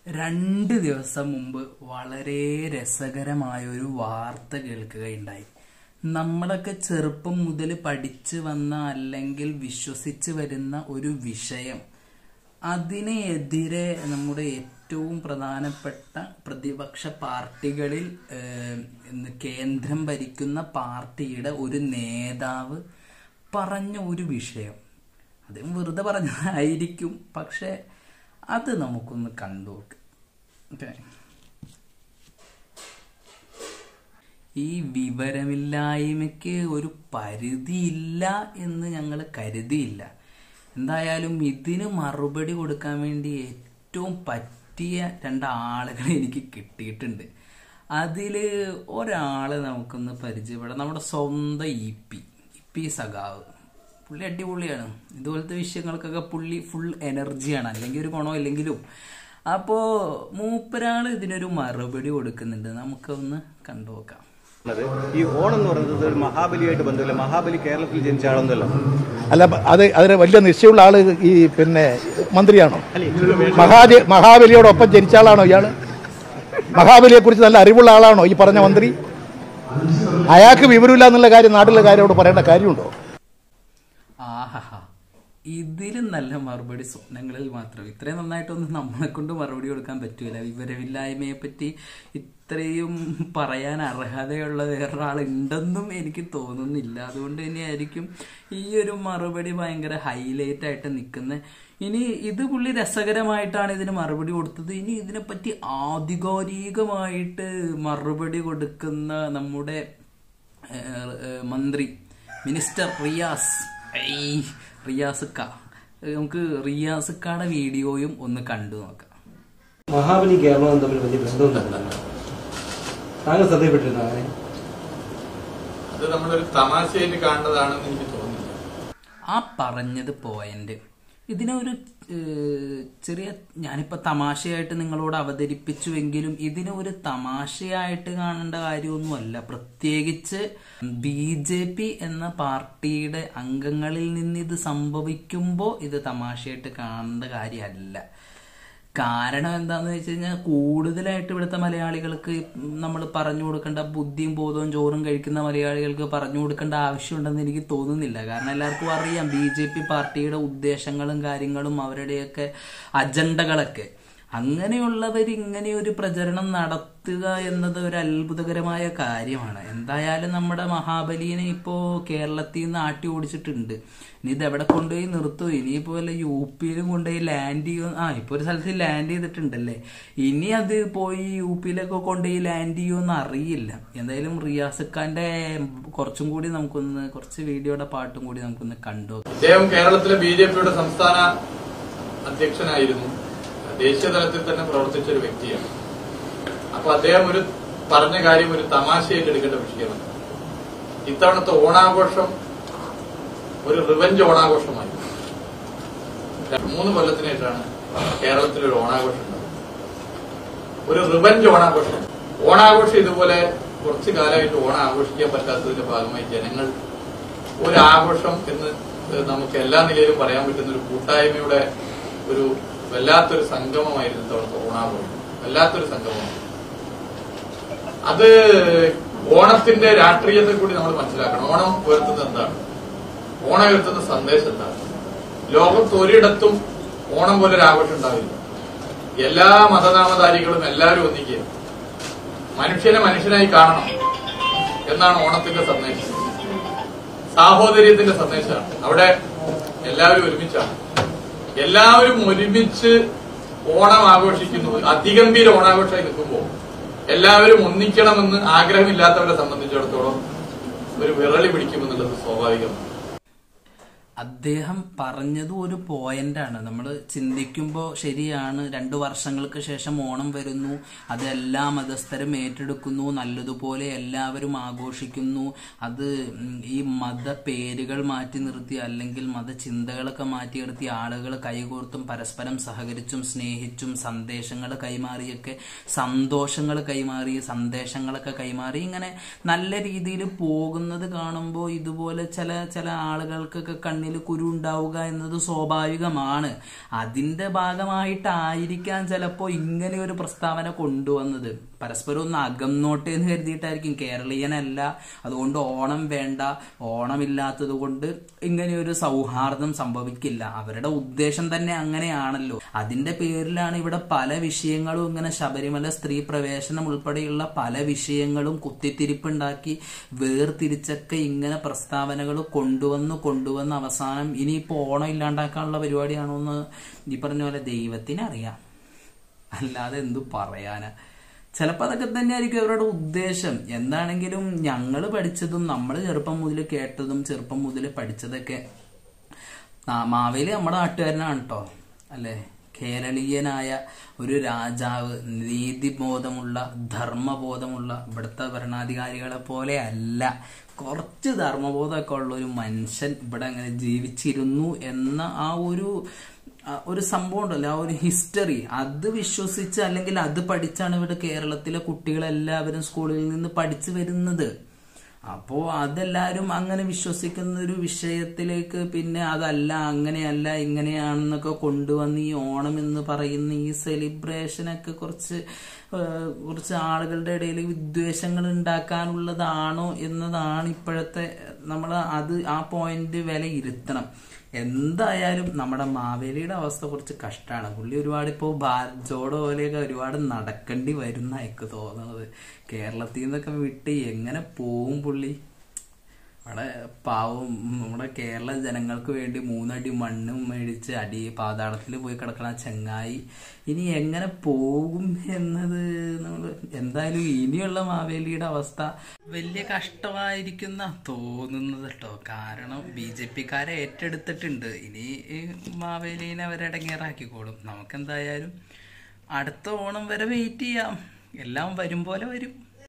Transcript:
രണ്ട് ദിവസം മുമ്പ് വളരെ രസകരമായ ഒരു വാർത്ത കേൾക്കുകയുണ്ടായി നമ്മളൊക്കെ ചെറുപ്പം മുതൽ പഠിച്ചു വന്ന അല്ലെങ്കിൽ വിശ്വസിച്ച് വരുന്ന ഒരു വിഷയം അതിനെതിരെ നമ്മുടെ ഏറ്റവും പ്രധാനപ്പെട്ട പ്രതിപക്ഷ പാർട്ടികളിൽ ഏഹ്, ഇന്ന് കേന്ദ്രം ഭരിക്കുന്ന പാർട്ടിയുടെ ഒരു നേതാവ് പറഞ്ഞ ഒരു വിഷയം അദ്ദേഹം വെറുതെ പറഞ്ഞതായിരിക്കും പക്ഷെ അത് നമുക്കൊന്ന് കണ്ടു നോക്ക് ഓക്കെ ഈ വിവരമില്ലായ്മയ്ക്ക് ഒരു പരിധിയില്ല എന്ന് ഞങ്ങൾ കരുതിയില്ല എന്തായാലും ഇതിന് മറുപടി കൊടുക്കാൻ വേണ്ടി ഏറ്റവും പറ്റിയ രണ്ടാളുകളെ എനിക്ക് കിട്ടിയിട്ടുണ്ട് അതില് ഒരാളെ നമുക്കൊന്ന് പരിചയപ്പെടാം നമ്മുടെ സ്വന്തം ഇ പി ഇ പി സഖാവ് പുള്ളി അടിപൊളിയാണ് ഇതുപോലത്തെ വിഷയങ്ങൾക്കൊക്കെ പുള്ളി ഫുൾ എനർജിയാണ് അല്ലെങ്കിൽ ഒരു ഗുണം ഇല്ലെങ്കിലും അപ്പോ മൂപ്പരാള് ഇതിനൊരു മറുപടി കൊടുക്കുന്നുണ്ട് നമുക്കൊന്ന് കണ്ടു നോക്കാം ഉള്ളത്. ഈ ഓണം എന്ന് പറയുന്നത് ഒരു മഹാബലിയായിട്ട് ബന്ധമില്ല മഹാബലി കേരളത്തിൽ ജനിച്ച ആളൊന്നുമല്ല അല്ല അത് അതിന് വലിയ നിശ്ചയമുള്ള ആള് ഈ പിന്നെ മന്ത്രിയാണോ മഹാജി മഹാബലിയോടൊപ്പം ജനിച്ച ആളാണോ ഇയാള് മഹാബലിയെ കുറിച്ച് നല്ല അറിവുള്ള ആളാണോ ഈ പറഞ്ഞ മന്ത്രി അയാൾക്ക് വിവരമില്ല എന്നുള്ള കാര്യം നാട്ടിലെ കാര്യത്തോട് പറയേണ്ട കാര്യമുണ്ടോ ആഹാ ഇതിലും നല്ല മറുപടി സ്വപ്നങ്ങളിൽ മാത്രം ഇത്രയും നന്നായിട്ടൊന്നും നമ്മളെ കൊണ്ട് മറുപടി കൊടുക്കാൻ പറ്റൂല വിവരമില്ലായ്മയെ പറ്റി ഇത്രയും പറയാൻ അർഹതയുള്ള വേറൊരാൾ ഉണ്ടെന്നും എനിക്ക് തോന്നുന്നില്ല അതുകൊണ്ട് തന്നെയായിരിക്കും ഈ ഒരു മറുപടി ഭയങ്കര ഹൈലൈറ്റ് ആയിട്ട് നിൽക്കുന്നത് ഇനി ഇത് പുള്ളി രസകരമായിട്ടാണ് ഇതിന് മറുപടി കൊടുത്തത് ഇനി ഇതിനെപ്പറ്റി ആധികാരികമായിട്ട് മറുപടി കൊടുക്കുന്ന നമ്മുടെ ഏഹ്, ഏഹ്, മന്ത്രി മിനിസ്റ്റർ റിയാസ് ഏയ്, റിയാസ് ക നമുക്ക് റിയാസ് ക്കാടെ വീഡിയോയും ഒന്ന് കണ്ടു നോക്കാം മഹാബലി കേരളവും തമ്മിൽ വലിയ ബന്ധമൊന്നുമില്ല താങ്കൾ ശ്രദ്ധയപ്പെട്ടിരുന്നു അങ്ങനെ അത് നമ്മളൊരു തമാശയായിട്ട് കാണുന്നതാണെന്ന് എനിക്ക് തോന്നുന്നില്ല ആ പറഞ്ഞത് പോയിന്റ് ഇതിനെ ഒരു ഏഹ്, ചെറിയ ഞാനിപ്പോ തമാശയായിട്ട് നിങ്ങളോട് അവതരിപ്പിച്ചുവെങ്കിലും ഇതിനെ ഒരു തമാശയായിട്ട് കാണേണ്ട കാര്യമൊന്നുമല്ല പ്രത്യേകിച്ച് ബി ജെ പി എന്ന പാർട്ടിയുടെ അംഗങ്ങളിൽ നിന്ന് ഇത് സംഭവിക്കുമ്പോൾ ഇത് തമാശയായിട്ട് കാണേണ്ട കാര്യമല്ല കാരണം എന്താന്ന് വെച്ച് കഴിഞ്ഞാൽ കൂടുതലായിട്ട് ഇവിടുത്തെ മലയാളികൾക്ക് നമ്മൾ പറഞ്ഞു കൊടുക്കേണ്ട ബുദ്ധിയും ബോധവും ചോറും കഴിക്കുന്ന മലയാളികൾക്ക് പറഞ്ഞു കൊടുക്കേണ്ട ആവശ്യമുണ്ടെന്ന് എനിക്ക് തോന്നുന്നില്ല കാരണം എല്ലാവർക്കും അറിയാം ബി ജെ പി പാർട്ടിയുടെ ഉദ്ദേശങ്ങളും കാര്യങ്ങളും അവരുടെയൊക്കെ അജണ്ടകളൊക്കെ അങ്ങനെയുള്ളവർ ഇങ്ങനെ ഒരു പ്രചരണം നടത്തുക എന്നത് ഒരു അത്ഭുതകരമായ കാര്യമാണ് എന്തായാലും നമ്മുടെ മഹാബലിനെ ഇപ്പോ കേരളത്തിൽ നിന്ന് ആട്ടി ഓടിച്ചിട്ടുണ്ട് ഇനി ഇത് എവിടെ കൊണ്ടുപോയി നിർത്തും ഇനിയിപ്പോ വല്ല യു പിയിലും കൊണ്ടുപോയി ലാൻഡ് ചെയ്യും ആ ഇപ്പൊ ഒരു സ്ഥലത്ത് ലാൻഡ് ചെയ്തിട്ടുണ്ടല്ലേ ഇനി അത് പോയി യു പിയിലൊക്കെ കൊണ്ടുപോയി ലാൻഡ് ചെയ്യുമെന്ന് അറിയില്ല എന്തായാലും റിയാസ് ഖാന്റെ കുറച്ചും കൂടി നമുക്കൊന്ന് കുറച്ച് വീഡിയോയുടെ പാട്ടും കൂടി നമുക്കൊന്ന് കണ്ടു ഇദ്ദേഹം കേരളത്തിലെ ബി ജെ പിയുടെ സംസ്ഥാന അധ്യക്ഷനായിരുന്നു ദേശീയ തലത്തിൽ തന്നെ പ്രവർത്തിച്ച ഒരു വ്യക്തിയാണ് അപ്പൊ അദ്ദേഹം ഒരു പറഞ്ഞ കാര്യം ഒരു തമാശയായിട്ട് എടുക്കേണ്ട വിഷയമാണ് ഇത്തവണത്തെ ഓണാഘോഷം ഒരു റിവഞ്ച് ഓണാഘോഷമായി മൂന്ന് കൊല്ലത്തിന് ശേഷമാണ് കേരളത്തിൽ ഒരു ഓണാഘോഷം ഉണ്ടായത്. ഒരു റിവഞ്ച് ഓണാഘോഷം ഓണാഘോഷം ഇതുപോലെ കുറച്ചു കാലമായിട്ട് ഓണം ആഘോഷിക്കാൻ പറ്റാത്തതിന്റെ ഭാഗമായി ജനങ്ങൾ ഒരു ആഘോഷം എന്ന് നമുക്ക് എല്ലാ നിലയിലും പറയാൻ പറ്റുന്ന ഒരു കൂട്ടായ്മയുടെ ഒരു വല്ലാത്തൊരു സംഗമമായിരുന്നു ഇത്തവണത്തെ ഓണാഘോഷം വല്ലാത്തൊരു സംഗമം അത് ഓണത്തിന്റെ രാഷ്ട്രീയത്തെ കൂടി നമ്മൾ മനസ്സിലാക്കണം ഓണം ഉയർത്തുന്നത് എന്താണ് ഓണം ഉയർത്തുന്ന സന്ദേശം എന്താണ് ലോകത്ത് ഒരിടത്തും ഓണം പോലെ ഒരു ആഘോഷം ഉണ്ടാവില്ല എല്ലാ മതനാമധാരികളും എല്ലാവരും ഒന്നിക്കുക മനുഷ്യനെ മനുഷ്യനായി കാണണം എന്നാണ് ഓണത്തിന്റെ സന്ദേശം സാഹോദര്യത്തിന്റെ സന്ദേശമാണ് അവിടെ എല്ലാവരും ഒരുമിച്ചാണ് എല്ലാവരും ഒരുമിച്ച് ഓണം ആഘോഷിക്കുന്നു അതിഗംഭീര ഓണാഘോഷമായി നിൽക്കുമ്പോൾ എല്ലാവരും ഒന്നിക്കണമെന്ന് ആഗ്രഹമില്ലാത്തവരെ സംബന്ധിച്ചിടത്തോളം ഒരു വിറളി പിടിക്കുമെന്നുള്ളത് സ്വാഭാവികമാണ് അദ്ദേഹം പറഞ്ഞതും ഒരു പോയിന്റാണ് നമ്മൾ ചിന്തിക്കുമ്പോൾ ശരിയാണ് രണ്ടു വർഷങ്ങൾക്ക് ശേഷം ഓണം വരുന്നു അത് എല്ലാ മതസ്ഥരും ഏറ്റെടുക്കുന്നു നല്ലതുപോലെ എല്ലാവരും ആഘോഷിക്കുന്നു അത് ഉം, ഈ മത പേരുകൾ മാറ്റി നിർത്തി അല്ലെങ്കിൽ മതചിന്തകളൊക്കെ മാറ്റി നിർത്തി ആളുകൾ കൈകോർത്തും പരസ്പരം സഹകരിച്ചും സ്നേഹിച്ചും സന്ദേശങ്ങൾ കൈമാറിയൊക്കെ സന്തോഷങ്ങൾ കൈമാറി സന്ദേശങ്ങളൊക്കെ കൈമാറി ഇങ്ങനെ നല്ല രീതിയിൽ പോകുന്നത് കാണുമ്പോൾ ഇതുപോലെ ചില ചില ആളുകൾക്കൊക്കെ കണ്ണിൽ കണ്ണിൽ കുരു ഉണ്ടാവുക എന്നത് സ്വാഭാവികമാണ് അതിന്റെ ഭാഗമായിട്ടായിരിക്കാം ചിലപ്പോൾ ഇങ്ങനെ ഒരു പ്രസ്താവന കൊണ്ടുവന്നത് പരസ്പരം ഒന്ന് അകന്നോട്ടെ എന്ന് കരുതിയിട്ടായിരിക്കും കേരളീയനല്ല അതുകൊണ്ട് ഓണം വേണ്ട ഓണമില്ലാത്തത് കൊണ്ട് ഇങ്ങനെ ഒരു സൗഹാർദ്ദം സംഭവിക്കില്ല അവരുടെ ഉദ്ദേശം തന്നെ അങ്ങനെയാണല്ലോ അതിന്റെ പേരിലാണ് ഇവിടെ പല വിഷയങ്ങളും ഇങ്ങനെ ശബരിമല സ്ത്രീ പ്രവേശനം ഉൾപ്പെടെയുള്ള പല വിഷയങ്ങളും കുത്തിത്തിരിപ്പുണ്ടാക്കി വേർതിരിച്ചൊക്കെ ഇങ്ങനെ പ്രസ്താവനകൾ കൊണ്ടുവന്ന് കൊണ്ടുവന്ന് അവസാനം ഇനിയിപ്പോ ഓണം ഇല്ലാണ്ടാക്കാനുള്ള പരിപാടിയാണോ എന്ന് ഈ പറഞ്ഞ പോലെ ദൈവത്തിനറിയാം അല്ലാതെ എന്തു പറയാനാ ചിലപ്പോൾ അതൊക്കെ തന്നെയായിരിക്കും അവരുടെ ഉദ്ദേശം എന്താണെങ്കിലും ഞങ്ങൾ പഠിച്ചതും നമ്മൾ ചെറുപ്പം മുതൽ കേട്ടതും ചെറുപ്പം മുതൽ പഠിച്ചതൊക്കെ ആ, മാവേലി നമ്മുടെ നാട്ടുകാരനാണ് കേട്ടോ അല്ലേ കേരളീയനായ ഒരു രാജാവ് നീതിബോധമുള്ള ധർമ്മബോധമുള്ള ഇവിടുത്തെ ഭരണാധികാരികളെ പോലെ അല്ല കുറച്ച് ധർമ്മബോധമൊക്കെ ഉള്ള ഒരു മനുഷ്യൻ ഇവിടെ അങ്ങനെ ജീവിച്ചിരുന്നു എന്ന ആ ഒരു ആ ഒരു സംഭവം ഉണ്ടല്ലോ ആ ഒരു ഹിസ്റ്ററി അത് വിശ്വസിച്ച് അല്ലെങ്കിൽ അത് പഠിച്ചാണ് ഇവിടെ കേരളത്തിലെ കുട്ടികളെല്ലാവരും സ്കൂളിൽ നിന്ന് പഠിച്ചു വരുന്നത് അപ്പോ അതെല്ലാരും അങ്ങനെ വിശ്വസിക്കുന്ന ഒരു വിഷയത്തിലേക്ക് പിന്നെ അതല്ല അങ്ങനെയല്ല ഇങ്ങനെയാണെന്നൊക്കെ കൊണ്ടുവന്ന് ഈ ഓണം എന്ന് പറയുന്ന ഈ സെലിബ്രേഷനൊക്കെ കുറച്ച് ഏഹ്, കുറച്ച് ആളുകളുടെ ഇടയിൽ വിദ്വേഷങ്ങൾ ഉണ്ടാക്കാനുള്ളതാണോ എന്നതാണ് ഇപ്പോഴത്തെ നമ്മൾ അത് ആ പോയിന്റ് വിലയിരുത്തണം എന്തായാലും നമ്മുടെ മാവേലിയുടെ അവസ്ഥ കുറച്ച് കഷ്ടമാണ് പുള്ളി ഒരുപാട് ഇപ്പോൾ ജോഡോ പോലെയൊക്കെ ഒരുപാട് നടക്കേണ്ടി വരുന്ന എനിക്ക് തോന്നുന്നത് കേരളത്തിൽ നിന്നൊക്കെ വിട്ട് എങ്ങനെ പോവും പുള്ളി അവിടെ പാവം നമ്മുടെ കേരള ജനങ്ങൾക്ക് വേണ്ടി മൂന്നടി മണ്ണും മേടിച്ച് അടി പാതാളത്തിൽ പോയി കിടക്കണ ചങ്ങായി ഇനി എങ്ങനെ പോകും എന്നത് നമ്മൾ എന്തായാലും ഇനിയുള്ള മാവേലിയുടെ അവസ്ഥ വലിയ കഷ്ടമായിരിക്കുന്ന തോന്നുന്നത് കേട്ടോ കാരണം ബി ജെ പിക്കാരെ ഏറ്റെടുത്തിട്ടുണ്ട് ഇനി ഈ മാവേലീനെ അവരടങ്ങേറാക്കിക്കോളും നമുക്കെന്തായാലും അടുത്ത ഓണം വരെ വെയിറ്റ് ചെയ്യാം എല്ലാം വരും പോലെ വരും